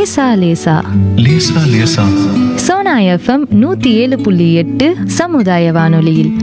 லேசா லேசா லேசா லேசா சோனா எஃப்எம் நூத்தி ஏழு புள்ளி எட்டு சமுதாய வானொலியில்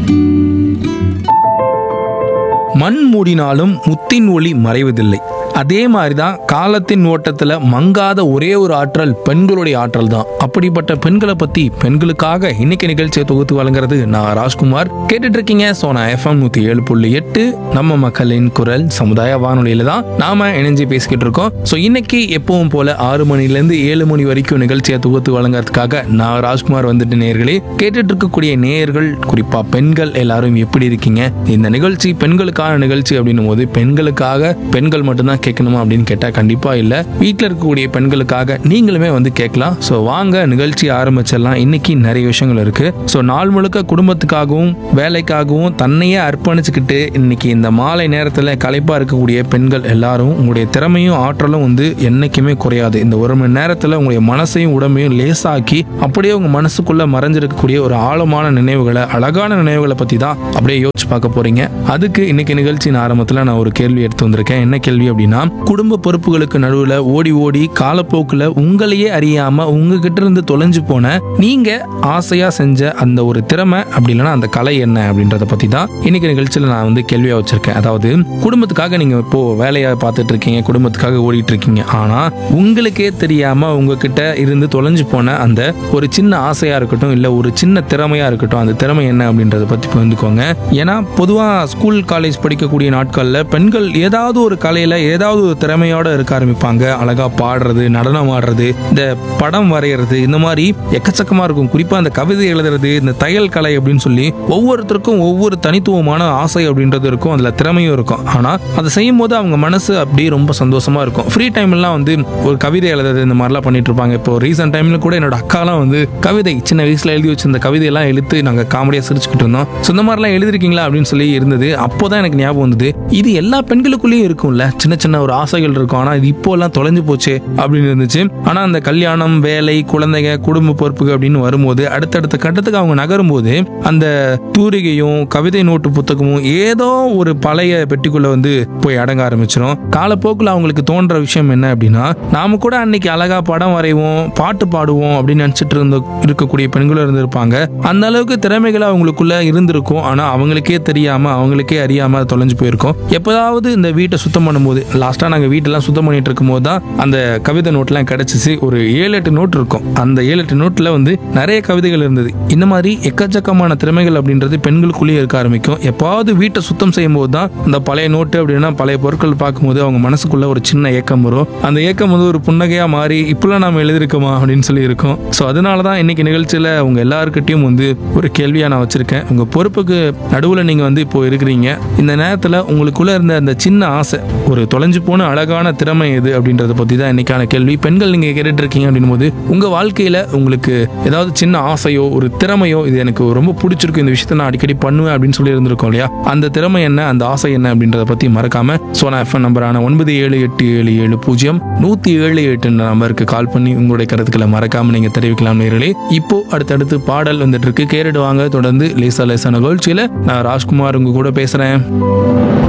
மண் மூடினாலும் முத்தின் ஒளி மறைவதில்லை அதே மாதிரி தான் காலத்தின் ஓட்டத்தில் மங்காத ஒரே ஒரு ஆற்றல் பெண்களுடைய ஆற்றல் தான் அப்படிப்பட்ட பெண்களை பற்றி பெண்களுக்காக இன்னைக்கு நிகழ்ச்சியை தொகுத்து வழங்குறது நான் ராஜ்குமார் கேட்டுட்டு இருக்கீங்க சோனா எஃப்எம் நூற்றி ஏழு புள்ளி எட்டு நம்ம மக்களின் குரல் சமுதாய வானொலியில தான் நாம இணைஞ்சு பேசிக்கிட்டு இருக்கோம் ஸோ இன்னைக்கு எப்பவும் போல ஆறு மணிலேருந்து ஏழு மணி வரைக்கும் நிகழ்ச்சியை தொகுத்து வழங்குறதுக்காக நான் ராஜ்குமார் வந்துட்டு நேர்களே கேட்டுட்டு இருக்கக்கூடிய நேயர்கள் குறிப்பா பெண்கள் எல்லாரும் எப்படி இருக்கீங்க இந்த நிகழ்ச்சி பெண்களுக்கான நிகழ்ச்சி அப்படின்னும் போது பெண்களுக்காக பெண்கள் மட்டும்தான் கேட்கணுமா அப்படின்னு கேட்டா கண்டிப்பா இல்ல வீட்டில் இருக்கக்கூடிய பெண்களுக்காக நீங்களுமே வந்து கேட்கலாம் ஸோ வாங்க நிகழ்ச்சி ஆரம்பிச்சிடலாம் இன்னைக்கு நிறைய விஷயங்கள் இருக்கு ஸோ நாள் முழுக்க குடும்பத்துக்காகவும் வேலைக்காகவும் தன்னையே அர்ப்பணிச்சுக்கிட்டு இன்னைக்கு இந்த மாலை நேரத்தில் களைப்பா இருக்கக்கூடிய பெண்கள் எல்லாரும் உங்களுடைய திறமையும் ஆற்றலும் வந்து என்னைக்குமே குறையாது இந்த ஒரு மணி நேரத்தில் உங்களுடைய மனசையும் உடம்பையும் லேசாக்கி அப்படியே உங்க மனசுக்குள்ள மறைஞ்சிருக்கக்கூடிய ஒரு ஆழமான நினைவுகளை அழகான நினைவுகளை பத்தி தான் அப்படியே யோசிச்சு பார்க்க போறீங்க அதுக்கு இன்னைக்கு நிகழ்ச்சியின் ஆரம்பத்தில் நான் ஒரு கேள்வி எடுத்து வந்திருக்கேன் என்ன கேள்வி அப்படின்னா குடும்ப பொறுப்புகளுக்கு நடுவில் ஓடி ஓடி காலப்போக்கில் உங்களையே அறியாம உங்ககிட்ட இருந்து தொலைஞ்சு போன நீங்க ஆசையா செஞ்ச அந்த ஒரு திறமை அப்படி இல்லைன்னா அந்த கலை என்ன அப்படின்றத பத்தி தான் இன்னைக்கு நிகழ்ச்சியில் நான் வந்து கேள்வியா வச்சிருக்கேன் அதாவது குடும்பத்துக்காக நீங்க இப்போ வேலையை பார்த்துட்டு இருக்கீங்க குடும்பத்துக்காக ஓடிட்டு இருக்கீங்க ஆனா உங்களுக்கே தெரியாம உங்ககிட்ட இருந்து தொலைஞ்சு போன அந்த ஒரு சின்ன ஆசையா இருக்கட்டும் இல்ல ஒரு சின்ன திறமையா இருக்கட்டும் அந்த திறமை என்ன அப்படின்றத பத்தி புரிந்துக்கோங்க ஏன்னா பொதுவா ஸ்கூல் காலேஜ் படிக்கக்கூடிய நாட்கள்ல பெண்கள் ஏதாவது ஒரு கலையில ஏதாவது ஒரு திறமையோட இருக்க ஆரம்பிப்பாங்க அழகா பாடுறது நடனம் ஆடுறது இந்த படம் வரைகிறது இந்த மாதிரி எக்கச்சக்கமா இருக்கும் குறிப்பா அந்த கவிதை எழுதுறது இந்த தையல் கலை அப்படின்னு சொல்லி ஒவ்வொருத்தருக்கும் ஒவ்வொரு தனித்துவமான ஆசை அப்படின்றது இருக்கும் அதுல திறமையும் இருக்கும் ஆனா அதை செய்யும் போது அவங்க மனசு அப்படியே ரொம்ப சந்தோஷமா இருக்கும் ஃப்ரீ டைம்லாம் வந்து ஒரு கவிதை எழுதுறது இந்த மாதிரிலாம் பண்ணிட்டு இருப்பாங்க இப்போ ரீசெண்ட் டைம்ல கூட என்னோட அக்காலாம் வந்து கவிதை சின்ன வயசுல எழுதி வச்சிருந்த கவிதையெல்லாம் எழுத்து நாங்க காமெடியா சிரிச்சுக்கிட்டு இருந்தோம் So, இந்த மாதிரிலாம் எழுதிருக்கீங்களா அப்படின்னு சொல்லி இருந்தது அப்போதான் எனக்கு ஞாபகம் வந்தது இது எல்லா பெண்களுக்குள்ளேயும் இருக்கும்ல சின்ன சின்ன ஒரு ஆசைகள் இருக்கும் ஆனா இது இப்போ எல்லாம் தொலைஞ்சு போச்சு அப்படின்னு இருந்துச்சு ஆனா அந்த கல்யாணம் வேலை குழந்தைங்க குடும்ப பொறுப்புகள் அப்படின்னு வரும்போது அடுத்தடுத்த கட்டத்துக்கு அவங்க நகரும்போது அந்த தூரிகையும் கவிதை நோட்டு புத்தகமும் ஏதோ ஒரு பழைய பெட்டிக்குள்ள வந்து போய் அடங்க ஆரம்பிச்சிடும் காலப்போக்கில் அவங்களுக்கு தோன்ற விஷயம் என்ன அப்படின்னா நாம கூட அன்னைக்கு அழகா படம் வரைவோம் பாட்டு பாடுவோம் அப்படின்னு நினைச்சிட்டு இருந்த இருக்கக்கூடிய பெண்களும் இருந்திருப்பாங்க அந்த அளவுக்கு திறமைகள் அவங்களுக்குள்ள இருந்திருக்கும் ஆனா அவங்களுக்கே தெரியாம அவங்களுக்கே அறியாம அது தொலைஞ்சு போயிருக்கும் எப்போதாவது இந்த வீட்டை சுத்தம் பண்ணும்போது லாஸ்டா நாங்க வீட்டெல்லாம் சுத்தம் பண்ணிட்டு இருக்கும்போது தான் அந்த கவிதை நோட்லாம் கிடைச்சிச்சு ஒரு ஏழு எட்டு நோட் இருக்கும் அந்த ஏழு எட்டு நோட்ல வந்து நிறைய கவிதைகள் இருந்தது இந்த மாதிரி எக்கச்சக்கமான திறமைகள் அப்படின்றது பெண்களுக்குள்ளேயே இருக்க ஆரம்பிக்கும் எப்பாவது வீட்டை சுத்தம் செய்யும் போது தான் அந்த பழைய நோட்டு அப்படின்னா பழைய பொருட்கள் பார்க்கும்போது அவங்க மனசுக்குள்ள ஒரு சின்ன ஏக்கம் வரும் அந்த ஏக்கம் வந்து ஒரு புன்னகையா மாறி இப்பெல்லாம் நாம எழுதிருக்கோமா அப்படின்னு சொல்லி இருக்கும் ஸோ அதனால தான் இன்னைக்கு நிகழ்ச்சியில உங்க எல்லாருக்கிட்டையும் வந்து ஒரு கேள்வியா நான் வச்சிருக்கேன் உங்க பொறுப்புக்கு நடுவில் நீங்க வந்து இப்போ இருக்கிறீங்க இந்த நேரத்தில் உங்களுக்குள்ள இருந்த அந்த சின்ன ஆசை ஒரு தொலைஞ்சு போன அழகான திறமை எது அப்படின்றத பத்தி தான் இன்னைக்கான கேள்வி பெண்கள் நீங்க கேட்டுட்டு இருக்கீங்க அப்படின்னும் போது உங்க வாழ்க்கையில உங்களுக்கு ஏதாவது சின்ன ஆசையோ ஒரு திறமையோ இது எனக்கு ரொம்ப பிடிச்சிருக்கு இந்த விஷயத்த நான் அடிக்கடி பண்ணுவேன் அப்படின்னு சொல்லி இருந்திருக்கோம் இல்லையா அந்த திறமை என்ன அந்த ஆசை என்ன அப்படின்றத பத்தி மறக்காம சோனா எஃப்எம் நம்பரான ஒன்பது ஏழு எட்டு ஏழு ஏழு பூஜ்ஜியம் நூத்தி ஏழு எட்டுன்ற நம்பருக்கு கால் பண்ணி உங்களுடைய கருத்துக்களை மறக்காம நீங்க தெரிவிக்கலாம் நேர்களே இப்போ அடுத்தடுத்து பாடல் வந்துட்டு இருக்கு கேட்டுட்டு வாங்க தொடர்ந்து லேசா லேசா நிகழ்ச்சியில நான் ராஜ்குமார் உங்க கூட பேசுறேன்